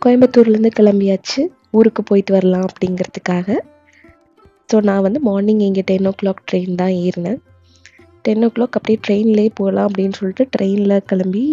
கோயம்புத்தூர்லேருந்து கிளம்பியாச்சு ஊருக்கு போயிட்டு வரலாம் அப்படிங்கிறதுக்காக ஸோ நான் வந்து மார்னிங் இங்கே டென் ஓ கிளாக் ட்ரெயின் தான் ஏறினேன் டென் ஓ கிளாக் அப்படியே ட்ரெயின்லேயே போகலாம் அப்படின்னு சொல்லிட்டு ட்ரெயினில் கிளம்பி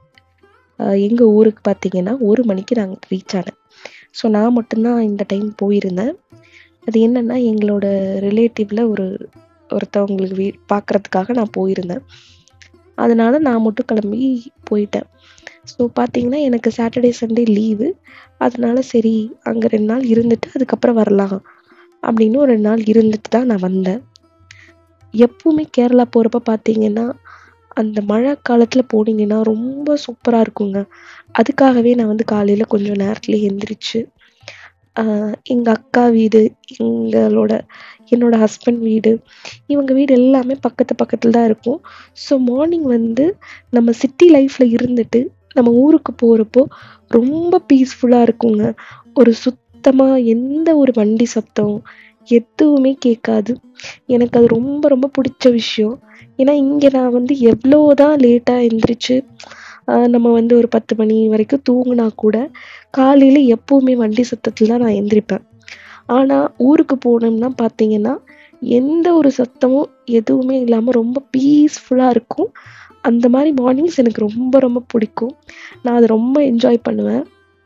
எங்கள் ஊருக்கு பார்த்தீங்கன்னா ஒரு மணிக்கு நாங்கள் ரீச் ஆனேன் ஸோ நான் மட்டும்தான் இந்த டைம் போயிருந்தேன் அது என்னென்னா எங்களோட ரிலேட்டிவில் ஒரு ஒருத்தவங்களுக்கு வீ பார்க்குறதுக்காக நான் போயிருந்தேன் அதனால் நான் மட்டும் கிளம்பி போயிட்டேன் ஸோ பார்த்தீங்கன்னா எனக்கு சாட்டர்டே சண்டே லீவு அதனால சரி அங்கே ரெண்டு நாள் இருந்துட்டு அதுக்கப்புறம் வரலாம் அப்படின்னு ஒரு ரெண்டு நாள் இருந்துட்டு தான் நான் வந்தேன் எப்பவுமே கேரளா போகிறப்ப பார்த்தீங்கன்னா அந்த மழை காலத்தில் போனீங்கன்னா ரொம்ப சூப்பராக இருக்குங்க அதுக்காகவே நான் வந்து காலையில் கொஞ்சம் நேரத்தில் எந்திரிச்சு எங்கள் அக்கா வீடு எங்களோட என்னோட ஹஸ்பண்ட் வீடு இவங்க வீடு எல்லாமே பக்கத்து பக்கத்தில் தான் இருக்கும் ஸோ மார்னிங் வந்து நம்ம சிட்டி லைஃப்பில் இருந்துட்டு நம்ம ஊருக்கு போகிறப்போ ரொம்ப பீஸ்ஃபுல்லாக இருக்குங்க ஒரு சுத்தமாக எந்த ஒரு வண்டி சத்தம் எதுவுமே கேட்காது எனக்கு அது ரொம்ப ரொம்ப பிடிச்ச விஷயம் ஏன்னா இங்கே நான் வந்து எவ்வளோ தான் லேட்டாக எந்திரிச்சு நம்ம வந்து ஒரு பத்து மணி வரைக்கும் தூங்கினா கூட காலையில் எப்போவுமே வண்டி சத்தத்தில் தான் நான் எந்திரிப்பேன் ஆனால் ஊருக்கு போனோம்னா பார்த்தீங்கன்னா எந்த ஒரு சத்தமும் எதுவுமே இல்லாமல் ரொம்ப பீஸ்ஃபுல்லாக இருக்கும் அந்த மாதிரி மார்னிங்ஸ் எனக்கு ரொம்ப ரொம்ப பிடிக்கும் நான் அதை ரொம்ப என்ஜாய் பண்ணுவேன்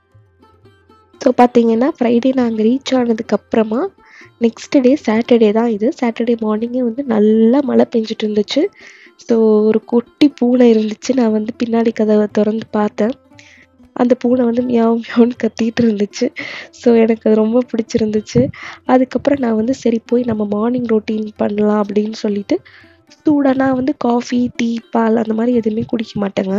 ஸோ பார்த்தீங்கன்னா ஃப்ரைடே நான் அங்கே ரீச் ஆனதுக்கப்புறமா நெக்ஸ்ட் டே சாட்டர்டே தான் இது சாட்டர்டே மார்னிங்கே வந்து நல்லா மழை பெஞ்சிட்டு இருந்துச்சு ஸோ ஒரு குட்டி பூனை இருந்துச்சு நான் வந்து பின்னாடி கதவை திறந்து பார்த்தேன் அந்த பூனை வந்து மியாவ் மியாவ்னு கத்திட்டு இருந்துச்சு ஸோ எனக்கு அது ரொம்ப பிடிச்சிருந்துச்சு அதுக்கப்புறம் நான் வந்து சரி போய் நம்ம மார்னிங் ரொட்டீன் பண்ணலாம் அப்படின்னு சொல்லிட்டு சூடாக நான் வந்து காஃபி டீ பால் அந்த மாதிரி எதுவுமே குடிக்க மாட்டேங்க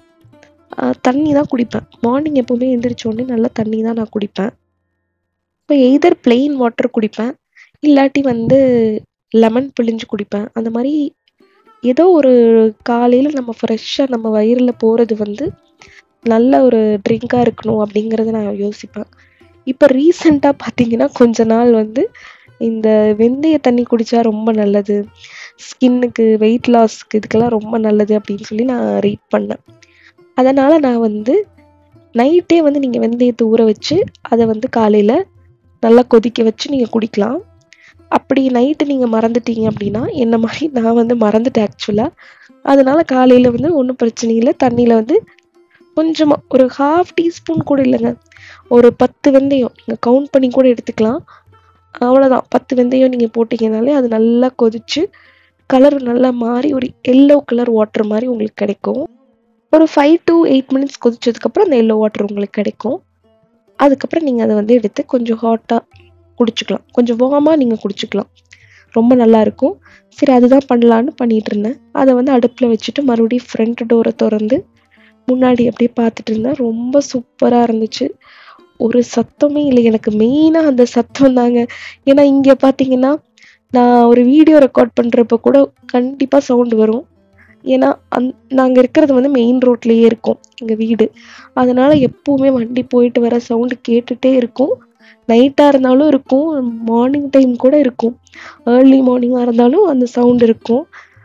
தண்ணி தான் குடிப்பேன் மார்னிங் எப்போவுமே எந்திரிச்சோடனே நல்லா தண்ணி தான் நான் குடிப்பேன் இப்போ எய்தர் பிளெயின் வாட்டர் குடிப்பேன் இல்லாட்டி வந்து லெமன் பிழிஞ்சு குடிப்பேன் அந்த மாதிரி ஏதோ ஒரு காலையில் நம்ம ஃப்ரெஷ்ஷாக நம்ம வயிறில் போகிறது வந்து நல்ல ஒரு ட்ரிங்காக இருக்கணும் அப்படிங்கிறத நான் யோசிப்பேன் இப்போ ரீசெண்டாக பார்த்தீங்கன்னா கொஞ்ச நாள் வந்து இந்த வெந்தய தண்ணி குடித்தா ரொம்ப நல்லது ஸ்கின்னுக்கு வெயிட் லாஸ்க்கு இதுக்கெல்லாம் ரொம்ப நல்லது அப்படின்னு சொல்லி நான் ரீட் பண்ணேன் அதனால் நான் வந்து நைட்டே வந்து நீங்கள் வெந்தயத்தை ஊற வச்சு அதை வந்து காலையில் நல்லா கொதிக்க வச்சு நீங்கள் குடிக்கலாம் அப்படி நைட்டு நீங்கள் மறந்துட்டீங்க அப்படின்னா என்ன மாதிரி நான் வந்து மறந்துட்டேன் ஆக்சுவலாக அதனால் காலையில் வந்து ஒன்றும் பிரச்சனை இல்லை தண்ணியில் வந்து கொஞ்சமாக ஒரு ஹாஃப் டீஸ்பூன் கூட இல்லைங்க ஒரு பத்து வெந்தயம் நீங்கள் கவுண்ட் பண்ணி கூட எடுத்துக்கலாம் அவ்வளோதான் பத்து வெந்தயம் நீங்கள் போட்டிங்கனாலே அது நல்லா கொதிச்சு கலர் நல்லா மாறி ஒரு எல்லோ கலர் வாட்டர் மாதிரி உங்களுக்கு கிடைக்கும் ஒரு ஃபைவ் டு எயிட் மினிட்ஸ் கொதிச்சதுக்கப்புறம் அந்த எல்லோ வாட்டர் உங்களுக்கு கிடைக்கும் அதுக்கப்புறம் நீங்கள் அதை வந்து எடுத்து கொஞ்சம் ஹாட்டாக குடிச்சிக்கலாம் கொஞ்சம் வார்மாக நீங்கள் குடிச்சிக்கலாம் ரொம்ப நல்லாயிருக்கும் சரி அதுதான் பண்ணலான்னு பண்ணிகிட்டு இருந்தேன் அதை வந்து அடுப்பில் வச்சுட்டு மறுபடியும் ஃப்ரண்ட் டோரை திறந்து முன்னாடி அப்படியே பார்த்துட்டு இருந்தேன் ரொம்ப சூப்பராக இருந்துச்சு ஒரு சத்தமே இல்லை எனக்கு மெயினாக அந்த சத்தம் தாங்க ஏன்னா இங்கே பார்த்தீங்கன்னா நான் ஒரு வீடியோ ரெக்கார்ட் பண்ணுறப்ப கூட கண்டிப்பாக சவுண்டு வரும் ஏன்னா அந் நாங்கள் இருக்கிறது வந்து மெயின் ரோட்லேயே இருக்கோம் எங்கள் வீடு அதனால் எப்போவுமே வண்டி போயிட்டு வர சவுண்டு கேட்டுகிட்டே இருக்கும் நைட்டாக இருந்தாலும் இருக்கும் மார்னிங் டைம் கூட இருக்கும் ஏர்லி மார்னிங்காக இருந்தாலும் அந்த சவுண்ட் இருக்கும்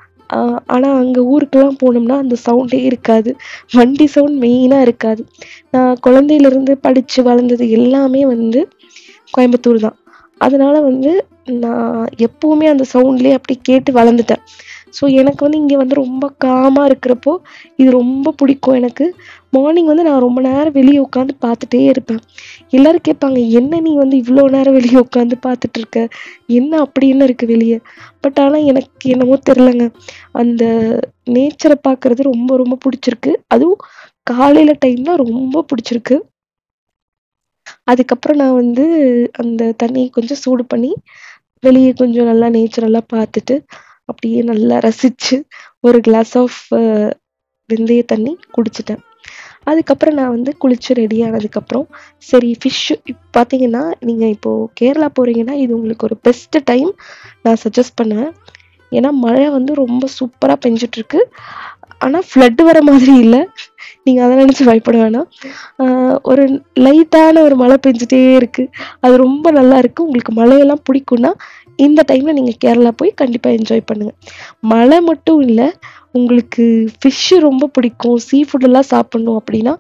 ஆனால் அங்கே ஊருக்கெல்லாம் போனோம்னா அந்த சவுண்டே இருக்காது வண்டி சவுண்ட் மெயினாக இருக்காது நான் குழந்தையிலேருந்து படித்து வளர்ந்தது எல்லாமே வந்து கோயம்புத்தூர் தான் அதனால் வந்து நான் எப்போவுமே அந்த சவுண்ட்லேயே அப்படி கேட்டு வளர்ந்துட்டேன் ஸோ எனக்கு வந்து இங்கே வந்து ரொம்ப காமாக இருக்கிறப்போ இது ரொம்ப பிடிக்கும் எனக்கு மார்னிங் வந்து நான் ரொம்ப நேரம் வெளியே உட்காந்து பார்த்துட்டே இருப்பேன் எல்லோரும் கேட்பாங்க என்ன நீ வந்து இவ்வளோ நேரம் வெளியே உட்காந்து பார்த்துட்டு இருக்க என்ன அப்படி என்ன இருக்குது வெளியே பட் ஆனால் எனக்கு என்னமோ தெரிலங்க அந்த நேச்சரை பார்க்குறது ரொம்ப ரொம்ப பிடிச்சிருக்கு அதுவும் காலையில் டைம் தான் ரொம்ப பிடிச்சிருக்கு அதுக்கப்புறம் நான் வந்து அந்த தண்ணியை கொஞ்சம் சூடு பண்ணி வெளியே கொஞ்சம் நல்லா நேச்சுரலாக பார்த்துட்டு அப்படியே நல்லா ரசித்து ஒரு கிளாஸ் ஆஃப் வெந்தய தண்ணி குடிச்சிட்டேன் அதுக்கப்புறம் நான் வந்து குளிச்சு ரெடி ஆனதுக்கப்புறம் சரி ஃபிஷ்ஷு இப்போ பார்த்தீங்கன்னா நீங்கள் இப்போது கேரளா போகிறீங்கன்னா இது உங்களுக்கு ஒரு பெஸ்ட்டு டைம் நான் சஜஸ்ட் பண்ணுவேன் ஏன்னா மழை வந்து ரொம்ப சூப்பராக பெஞ்சிட்ருக்கு ஆனால் ஃப்ளட்டு வர மாதிரி இல்லை நீங்கள் அதை நினச்சி பயப்பட வேணாம் ஒரு லைட்டான ஒரு மழை பெஞ்சிட்டே இருக்குது அது ரொம்ப நல்லா இருக்குது உங்களுக்கு மழையெல்லாம் பிடிக்கும்னா இந்த டைமில் நீங்கள் கேரளா போய் கண்டிப்பாக என்ஜாய் பண்ணுங்கள் மழை மட்டும் இல்லை உங்களுக்கு ஃபிஷ்ஷு ரொம்ப பிடிக்கும் சீ ஃபுட்டெல்லாம் சாப்பிட்ணும் அப்படின்னா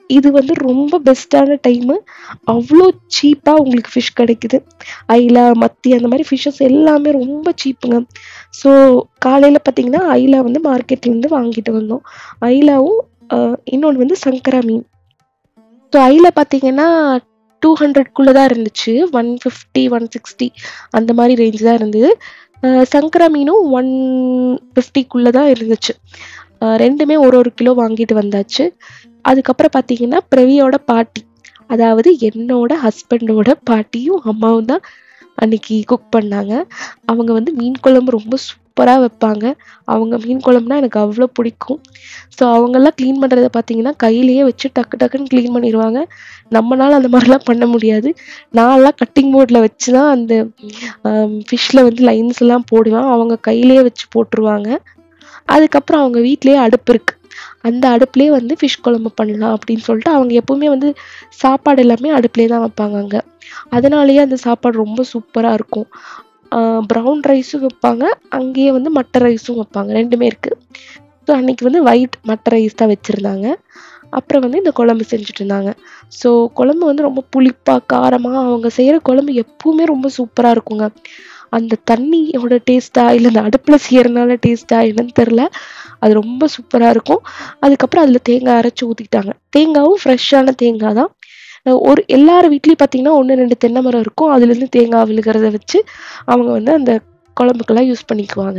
இது வந்து ரொம்ப பெஸ்ட்டான டைமு அவ்வளோ சீப்பாக உங்களுக்கு ஃபிஷ் கிடைக்குது ஐலா மத்தி அந்த மாதிரி ஃபிஷ்ஷஸ் எல்லாமே ரொம்ப சீப்புங்க ஸோ காலையில் பார்த்தீங்கன்னா ஐலா வந்து மார்க்கெட்லேருந்து வாங்கிட்டு வந்தோம் ஐலாவும் இன்னொன்று வந்து சங்கரா மீன் ஸோ ஐலா பார்த்தீங்கன்னா டூ ஹண்ட்ரட்குள்ளே தான் இருந்துச்சு ஒன் ஃபிஃப்டி ஒன் சிக்ஸ்டி அந்த மாதிரி ரேஞ்ச் தான் இருந்தது அஹ் சங்கரா மீனும் ஒன் ஃபிஃப்டிக்குள்ளே தான் இருந்துச்சு அஹ் ரெண்டுமே ஒரு ஒரு கிலோ வாங்கிட்டு வந்தாச்சு அதுக்கப்புறம் பார்த்தீங்கன்னா பிரவியோட பாட்டி அதாவது என்னோட ஹஸ்பண்டோட பாட்டியும் அம்மாவும் தான் அன்னைக்கு குக் பண்ணாங்க அவங்க வந்து மீன் குழம்பு ரொம்ப சூப்பராக வைப்பாங்க அவங்க மீன் குழம்புனா எனக்கு அவ்வளோ பிடிக்கும் ஸோ அவங்கெல்லாம் க்ளீன் பண்ணுறத பார்த்தீங்கன்னா கையிலேயே வச்சு டக்கு டக்குன்னு க்ளீன் பண்ணிடுவாங்க நம்மளால அந்த மாதிரிலாம் பண்ண முடியாது நான்லாம் கட்டிங் போர்டில் வச்சு தான் அந்த ஃபிஷ்ஷில் வந்து லைன்ஸ் எல்லாம் போடுவேன் அவங்க கையிலேயே வச்சு போட்டுருவாங்க அதுக்கப்புறம் அவங்க வீட்லேயே அடுப்பு இருக்கு அந்த அடுப்புலேயே வந்து ஃபிஷ் குழம்பு பண்ணலாம் அப்படின்னு சொல்லிட்டு அவங்க எப்பவுமே வந்து சாப்பாடு எல்லாமே அடுப்புலேயே தான் வைப்பாங்க அங்கே அதனாலேயே அந்த சாப்பாடு ரொம்ப சூப்பராக இருக்கும் ப்ரௌன் ரைஸும் வைப்பாங்க அங்கேயே வந்து மட்டை ரைஸும் வைப்பாங்க ரெண்டுமே இருக்குது ஸோ அன்னைக்கு வந்து ஒயிட் மட்டை ரைஸ் தான் வச்சுருந்தாங்க அப்புறம் வந்து இந்த குழம்பு செஞ்சுட்டு இருந்தாங்க ஸோ குழம்பு வந்து ரொம்ப புளிப்பாக காரமாக அவங்க செய்கிற குழம்பு எப்பவுமே ரொம்ப சூப்பராக இருக்குங்க அந்த தண்ணியோட டேஸ்ட்டா இல்லை அந்த அடுப்பில் செய்யறதுனால டேஸ்ட்டா என்னன்னு தெரில அது ரொம்ப சூப்பராக இருக்கும் அதுக்கப்புறம் அதில் தேங்காய் அரைச்சி ஊற்றிட்டாங்க தேங்காவும் ஃப்ரெஷ்ஷான தேங்காய் தான் அஹ் ஒரு எல்லார் வீட்லேயும் பார்த்தீங்கன்னா ஒன்று ரெண்டு தென்னை மரம் இருக்கும் அதுலேருந்து தேங்காய் விழுகிறத வச்சு அவங்க வந்து அந்த குழம்புக்கெல்லாம் யூஸ் பண்ணிக்குவாங்க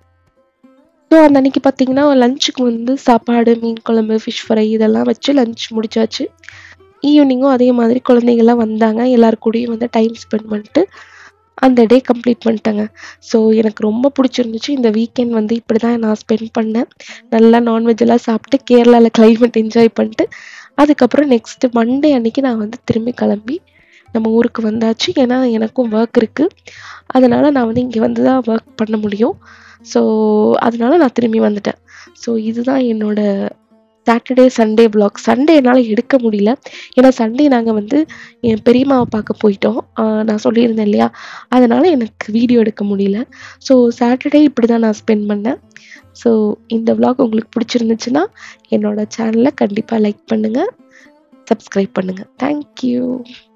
ஸோ அந்த அன்னைக்கு பார்த்தீங்கன்னா லஞ்சுக்கு வந்து சாப்பாடு மீன் குழம்பு ஃபிஷ் ஃப்ரை இதெல்லாம் வச்சு லஞ்ச் முடிச்சாச்சு ஈவினிங்கும் அதே மாதிரி குழந்தைங்கள்லாம் வந்தாங்க எல்லார் கூடயும் வந்து டைம் ஸ்பெண்ட் பண்ணிட்டு அந்த டே கம்ப்ளீட் பண்ணிட்டேங்க ஸோ எனக்கு ரொம்ப பிடிச்சிருந்துச்சு இந்த வீக்கெண்ட் வந்து இப்படி தான் நான் ஸ்பெண்ட் பண்ணேன் நல்லா நான்வெஜ் எல்லாம் சாப்பிட்டு கேரளாவில் climate என்ஜாய் பண்ணிட்டு அதுக்கப்புறம் நெக்ஸ்ட் மண்டே அன்னைக்கு நான் வந்து திரும்பி கிளம்பி நம்ம ஊருக்கு வந்தாச்சு ஏன்னா எனக்கும் ஒர்க் இருக்குது அதனால் நான் வந்து இங்கே வந்து தான் ஒர்க் பண்ண முடியும் ஸோ அதனால நான் திரும்பி வந்துட்டேன் ஸோ இதுதான் என்னோட சாட்டர்டே சண்டே vlog சண்டே என்னால் எடுக்க முடியல ஏன்னா சண்டே நாங்கள் வந்து என் பெரியம்மாவை பார்க்க போயிட்டோம் ஆஹ் நான் சொல்லியிருந்தேன் இல்லையா அதனால் எனக்கு வீடியோ எடுக்க முடியல ஸோ சாட்டர்டே இப்படி தான் நான் ஸ்பெண்ட் பண்ணேன் ஸோ இந்த vlog உங்களுக்கு பிடிச்சிருந்துச்சுன்னா என்னோட சேனலை கண்டிப்பாக லைக் பண்ணுங்கள் சப்ஸ்கிரைப் பண்ணுங்கள் தேங்க்யூ